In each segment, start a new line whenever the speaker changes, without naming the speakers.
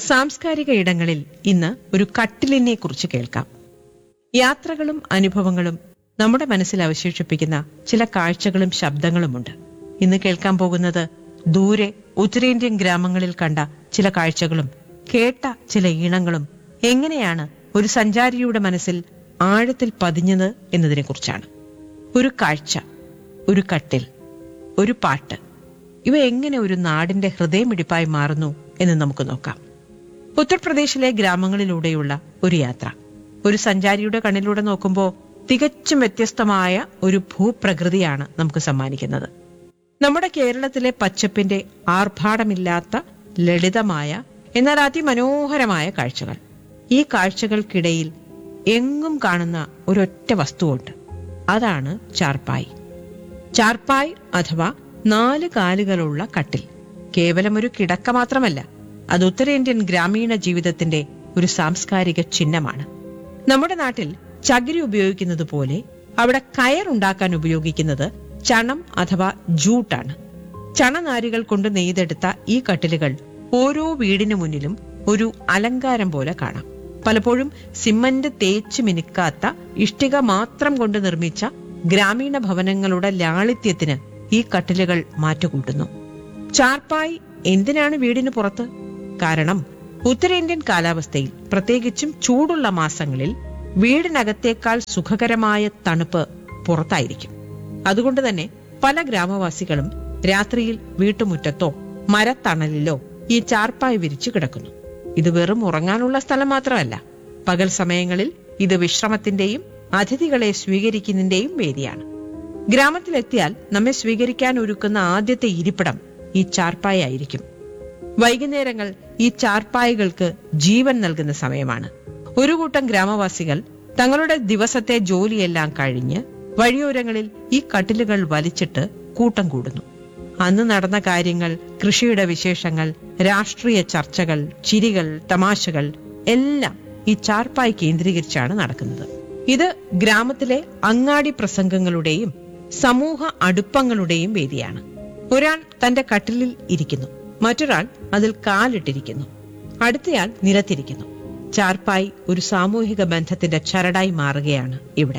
സാംസ്കാരിക ഇടങ്ങളിൽ ഇന്ന് ഒരു കട്ടിലിനെ കുറിച്ച് കേൾക്കാം യാത്രകളും അനുഭവങ്ങളും നമ്മുടെ മനസ്സിൽ അവശേഷിപ്പിക്കുന്ന ചില കാഴ്ചകളും ശബ്ദങ്ങളുമുണ്ട് ഇന്ന് കേൾക്കാൻ പോകുന്നത് ദൂരെ ഉത്തരേന്ത്യൻ ഗ്രാമങ്ങളിൽ കണ്ട ചില കാഴ്ചകളും കേട്ട ചില ഈണങ്ങളും എങ്ങനെയാണ് ഒരു സഞ്ചാരിയുടെ മനസ്സിൽ ആഴത്തിൽ പതിഞ്ഞത് എന്നതിനെക്കുറിച്ചാണ് ഒരു കാഴ്ച ഒരു കട്ടിൽ ഒരു പാട്ട് ഇവ എങ്ങനെ ഒരു നാടിന്റെ ഹൃദയമിടിപ്പായി മാറുന്നു എന്ന് നമുക്ക് നോക്കാം ഉത്തർപ്രദേശിലെ ഗ്രാമങ്ങളിലൂടെയുള്ള ഒരു യാത്ര ഒരു സഞ്ചാരിയുടെ കണ്ണിലൂടെ നോക്കുമ്പോൾ തികച്ചും വ്യത്യസ്തമായ ഒരു ഭൂപ്രകൃതിയാണ് നമുക്ക് സമ്മാനിക്കുന്നത് നമ്മുടെ കേരളത്തിലെ പച്ചപ്പിന്റെ ആർഭാടമില്ലാത്ത ലളിതമായ എന്നാൽ അതിമനോഹരമായ കാഴ്ചകൾ ഈ കാഴ്ചകൾക്കിടയിൽ എങ്ങും കാണുന്ന ഒരൊറ്റ വസ്തുവുണ്ട് അതാണ് ചാർപ്പായി ചാർപ്പായ് അഥവാ നാല് കാലുകളുള്ള കട്ടിൽ കേവലം ഒരു കിടക്ക മാത്രമല്ല അത് ഉത്തരേന്ത്യൻ ഗ്രാമീണ ജീവിതത്തിന്റെ ഒരു സാംസ്കാരിക ചിഹ്നമാണ് നമ്മുടെ നാട്ടിൽ ചകിരി ഉപയോഗിക്കുന്നത് പോലെ അവിടെ കയറുണ്ടാക്കാൻ ഉപയോഗിക്കുന്നത് ചണം അഥവാ ജൂട്ടാണ് ചണനാരുകൾ കൊണ്ട് നെയ്തെടുത്ത ഈ കട്ടിലുകൾ ഓരോ വീടിന് മുന്നിലും ഒരു അലങ്കാരം പോലെ കാണാം പലപ്പോഴും സിമന്റ് തേച്ച് മിനുക്കാത്ത ഇഷ്ടിക മാത്രം കൊണ്ട് നിർമ്മിച്ച ഗ്രാമീണ ഭവനങ്ങളുടെ ലാളിത്യത്തിന് ഈ കട്ടിലുകൾ മാറ്റുകൂട്ടുന്നു ചാർപ്പായി എന്തിനാണ് വീടിന് പുറത്ത് കാരണം ഉത്തരേന്ത്യൻ കാലാവസ്ഥയിൽ പ്രത്യേകിച്ചും ചൂടുള്ള മാസങ്ങളിൽ വീടിനകത്തേക്കാൾ സുഖകരമായ തണുപ്പ് പുറത്തായിരിക്കും അതുകൊണ്ട് തന്നെ പല ഗ്രാമവാസികളും രാത്രിയിൽ വീട്ടുമുറ്റത്തോ മരത്തണലിലോ ഈ ചാർപ്പായി വിരിച്ചു കിടക്കുന്നു ഇത് വെറും ഉറങ്ങാനുള്ള സ്ഥലം മാത്രമല്ല പകൽ സമയങ്ങളിൽ ഇത് വിശ്രമത്തിന്റെയും അതിഥികളെ സ്വീകരിക്കുന്നതിന്റെയും വേദിയാണ് ഗ്രാമത്തിലെത്തിയാൽ നമ്മെ സ്വീകരിക്കാൻ ഒരുക്കുന്ന ആദ്യത്തെ ഇരിപ്പിടം ഈ ചാർപ്പായ ആയിരിക്കും വൈകുന്നേരങ്ങൾ ഈ ചാർപ്പായകൾക്ക് ജീവൻ നൽകുന്ന സമയമാണ് ഒരു കൂട്ടം ഗ്രാമവാസികൾ തങ്ങളുടെ ദിവസത്തെ ജോലിയെല്ലാം കഴിഞ്ഞ് വഴിയോരങ്ങളിൽ ഈ കട്ടിലുകൾ വലിച്ചിട്ട് കൂട്ടം കൂടുന്നു അന്ന് നടന്ന കാര്യങ്ങൾ കൃഷിയുടെ വിശേഷങ്ങൾ രാഷ്ട്രീയ ചർച്ചകൾ ചിരികൾ തമാശകൾ എല്ലാം ഈ ചാർപ്പായി കേന്ദ്രീകരിച്ചാണ് നടക്കുന്നത് ഇത് ഗ്രാമത്തിലെ അങ്ങാടി പ്രസംഗങ്ങളുടെയും സമൂഹ അടുപ്പങ്ങളുടെയും വേദിയാണ് ഒരാൾ തന്റെ കട്ടിലിൽ ഇരിക്കുന്നു മറ്റൊരാൾ അതിൽ കാലിട്ടിരിക്കുന്നു അടുത്തയാൾ നിലത്തിരിക്കുന്നു ചാർപ്പായി ഒരു സാമൂഹിക ബന്ധത്തിന്റെ ചരടായി മാറുകയാണ് ഇവിടെ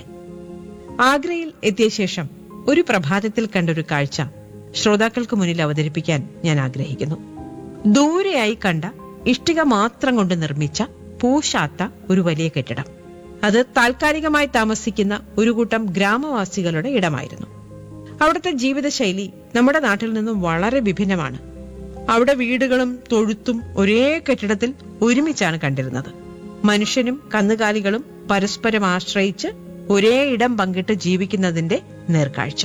ആഗ്രയിൽ എത്തിയ ശേഷം ഒരു പ്രഭാതത്തിൽ കണ്ടൊരു കാഴ്ച ശ്രോതാക്കൾക്ക് മുന്നിൽ അവതരിപ്പിക്കാൻ ഞാൻ ആഗ്രഹിക്കുന്നു ദൂരെയായി കണ്ട ഇഷ്ടിക മാത്രം കൊണ്ട് നിർമ്മിച്ച പൂശാത്ത ഒരു വലിയ കെട്ടിടം അത് താൽക്കാലികമായി താമസിക്കുന്ന ഒരു കൂട്ടം ഗ്രാമവാസികളുടെ ഇടമായിരുന്നു അവിടുത്തെ ജീവിതശൈലി നമ്മുടെ നാട്ടിൽ നിന്നും വളരെ വിഭിന്നമാണ് അവിടെ വീടുകളും തൊഴുത്തും ഒരേ കെട്ടിടത്തിൽ ഒരുമിച്ചാണ് കണ്ടിരുന്നത് മനുഷ്യനും കന്നുകാലികളും പരസ്പരം ആശ്രയിച്ച് ഒരേ ഇടം പങ്കിട്ട് ജീവിക്കുന്നതിന്റെ നേർക്കാഴ്ച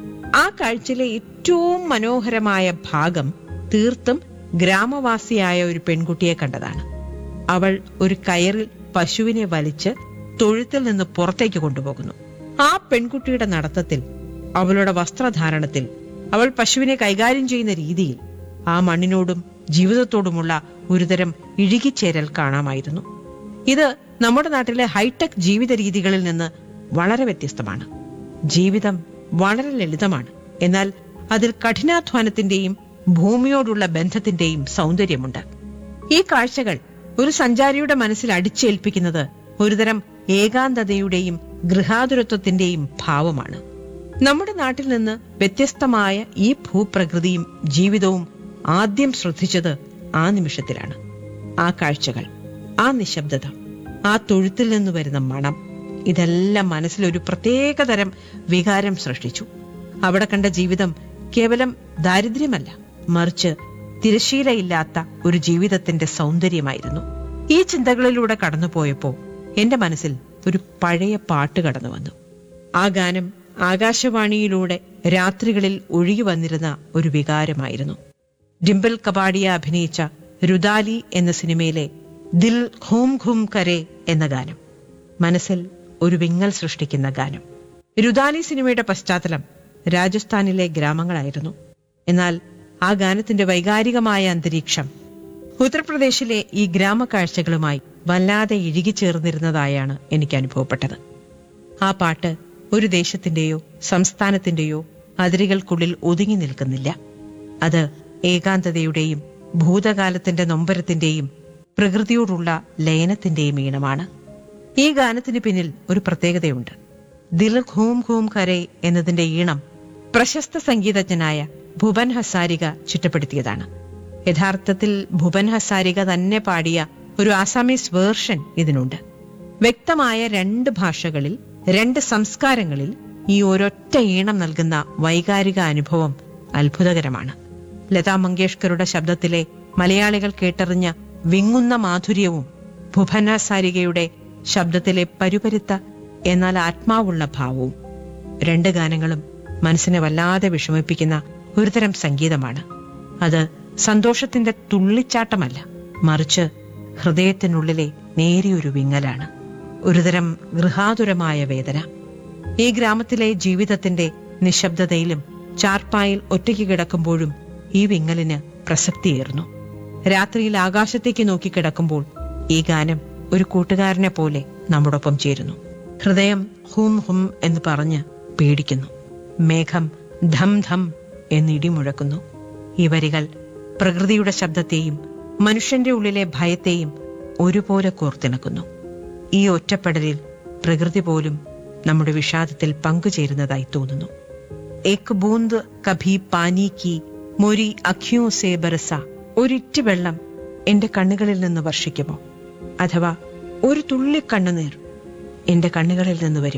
ആ കാഴ്ചയിലെ ഏറ്റവും മനോഹരമായ ഭാഗം തീർത്തും ഗ്രാമവാസിയായ ഒരു പെൺകുട്ടിയെ കണ്ടതാണ് അവൾ ഒരു കയറിൽ പശുവിനെ വലിച്ച് തൊഴുത്തിൽ നിന്ന് പുറത്തേക്ക് കൊണ്ടുപോകുന്നു ആ പെൺകുട്ടിയുടെ നടത്തത്തിൽ അവളുടെ വസ്ത്രധാരണത്തിൽ അവൾ പശുവിനെ കൈകാര്യം ചെയ്യുന്ന രീതിയിൽ ആ മണ്ണിനോടും ജീവിതത്തോടുമുള്ള ഒരുതരം ഇഴുകിച്ചേരൽ കാണാമായിരുന്നു ഇത് നമ്മുടെ നാട്ടിലെ ഹൈടെക് ജീവിത രീതികളിൽ നിന്ന് വളരെ വ്യത്യസ്തമാണ് ജീവിതം വളരെ ലളിതമാണ് എന്നാൽ അതിൽ കഠിനാധ്വാനത്തിന്റെയും ഭൂമിയോടുള്ള ബന്ധത്തിന്റെയും സൗന്ദര്യമുണ്ട് ഈ കാഴ്ചകൾ ഒരു സഞ്ചാരിയുടെ മനസ്സിൽ അടിച്ചേൽപ്പിക്കുന്നത് ഒരുതരം ഏകാന്തതയുടെയും ഗൃഹാതുരത്വത്തിന്റെയും ഭാവമാണ് നമ്മുടെ നാട്ടിൽ നിന്ന് വ്യത്യസ്തമായ ഈ ഭൂപ്രകൃതിയും ജീവിതവും ആദ്യം ശ്രദ്ധിച്ചത് ആ നിമിഷത്തിലാണ് ആ കാഴ്ചകൾ ആ നിശബ്ദത ആ തൊഴുത്തിൽ നിന്ന് വരുന്ന മണം ഇതെല്ലാം മനസ്സിൽ ഒരു പ്രത്യേകതരം വികാരം സൃഷ്ടിച്ചു അവിടെ കണ്ട ജീവിതം കേവലം ദാരിദ്ര്യമല്ല മറിച്ച് തിരശീലയില്ലാത്ത ഒരു ജീവിതത്തിന്റെ സൗന്ദര്യമായിരുന്നു ഈ ചിന്തകളിലൂടെ കടന്നുപോയപ്പോ എന്റെ മനസ്സിൽ ഒരു പഴയ പാട്ട് കടന്നു വന്നു ആ ഗാനം ആകാശവാണിയിലൂടെ രാത്രികളിൽ ഒഴുകി വന്നിരുന്ന ഒരു വികാരമായിരുന്നു ഡിംപിൾ കപാഡിയ അഭിനയിച്ച രുദാലി എന്ന സിനിമയിലെ ദിൽ ഘൂം ഘൂം കരെ എന്ന ഗാനം മനസ്സിൽ ഒരു വിങ്ങൽ സൃഷ്ടിക്കുന്ന ഗാനം രുദാലി സിനിമയുടെ പശ്ചാത്തലം രാജസ്ഥാനിലെ ഗ്രാമങ്ങളായിരുന്നു എന്നാൽ ആ ഗാനത്തിന്റെ വൈകാരികമായ അന്തരീക്ഷം ഉത്തർപ്രദേശിലെ ഈ ഗ്രാമക്കാഴ്ചകളുമായി വല്ലാതെ ഇഴുകിച്ചേർന്നിരുന്നതായാണ് എനിക്ക് അനുഭവപ്പെട്ടത് ആ പാട്ട് ഒരു ദേശത്തിന്റെയോ സംസ്ഥാനത്തിന്റെയോ അതിരുകൾക്കുള്ളിൽ ഒതുങ്ങി നിൽക്കുന്നില്ല അത് ഏകാന്തതയുടെയും ഭൂതകാലത്തിന്റെ നൊമ്പരത്തിന്റെയും പ്രകൃതിയോടുള്ള ലയനത്തിന്റെയും ഈണമാണ് ഈ ഗാനത്തിന് പിന്നിൽ ഒരു പ്രത്യേകതയുണ്ട് ദിൽ ഘൂം ഘൂം കരേ എന്നതിന്റെ ഈണം പ്രശസ്ത സംഗീതജ്ഞനായ ഭുവൻ ഹസാരിക ചിട്ടപ്പെടുത്തിയതാണ് യഥാർത്ഥത്തിൽ ഭുവൻ ഹസാരിക തന്നെ പാടിയ ഒരു ആസാമീസ് വേർഷൻ ഇതിനുണ്ട് വ്യക്തമായ രണ്ട് ഭാഷകളിൽ രണ്ട് സംസ്കാരങ്ങളിൽ ഈ ഒരൊറ്റ ഈണം നൽകുന്ന വൈകാരിക അനുഭവം അത്ഭുതകരമാണ് ലതാ മങ്കേഷ്കറുടെ ശബ്ദത്തിലെ മലയാളികൾ കേട്ടറിഞ്ഞ വിങ്ങുന്ന മാധുര്യവും ഭുവന സാരികയുടെ ശബ്ദത്തിലെ പരുപരുത്ത എന്നാൽ ആത്മാവുള്ള ഭാവവും രണ്ട് ഗാനങ്ങളും മനസ്സിനെ വല്ലാതെ വിഷമിപ്പിക്കുന്ന ഒരുതരം സംഗീതമാണ് അത് സന്തോഷത്തിന്റെ തുള്ളിച്ചാട്ടമല്ല മറിച്ച് ഹൃദയത്തിനുള്ളിലെ നേരിയൊരു വിങ്ങലാണ് ഒരുതരം ഗൃഹാതുരമായ വേദന ഈ ഗ്രാമത്തിലെ ജീവിതത്തിന്റെ നിശബ്ദതയിലും ചാർപ്പായിൽ ഒറ്റയ്ക്ക് കിടക്കുമ്പോഴും ഈ വിങ്ങലിന് പ്രസക്തിയേറുന്നു രാത്രിയിൽ ആകാശത്തേക്ക് നോക്കി കിടക്കുമ്പോൾ ഈ ഗാനം ഒരു കൂട്ടുകാരനെ പോലെ നമ്മോടൊപ്പം ചേരുന്നു ഹൃദയം ഹും ഹും എന്ന് പറഞ്ഞ് പേടിക്കുന്നു മേഘം ധം ധം എന്ന് ഇടിമുഴക്കുന്നു ഈ വരികൾ പ്രകൃതിയുടെ ശബ്ദത്തെയും മനുഷ്യന്റെ ഉള്ളിലെ ഭയത്തെയും ഒരുപോലെ കോർത്തിണക്കുന്നു ഈ ഒറ്റപ്പെടലിൽ പ്രകൃതി പോലും നമ്മുടെ വിഷാദത്തിൽ പങ്കുചേരുന്നതായി തോന്നുന്നു ഏക് ബൂന്ത് കഭി പാനി കി മൊരി അഖ്യോ സേ ബരസ ഒരിറ്റ് വെള്ളം എന്റെ കണ്ണുകളിൽ നിന്ന് വർഷിക്കുമോ അഥവാ ഒരു തുള്ളി കണ്ണുനീർ എന്റെ കണ്ണുകളിൽ നിന്ന് വരും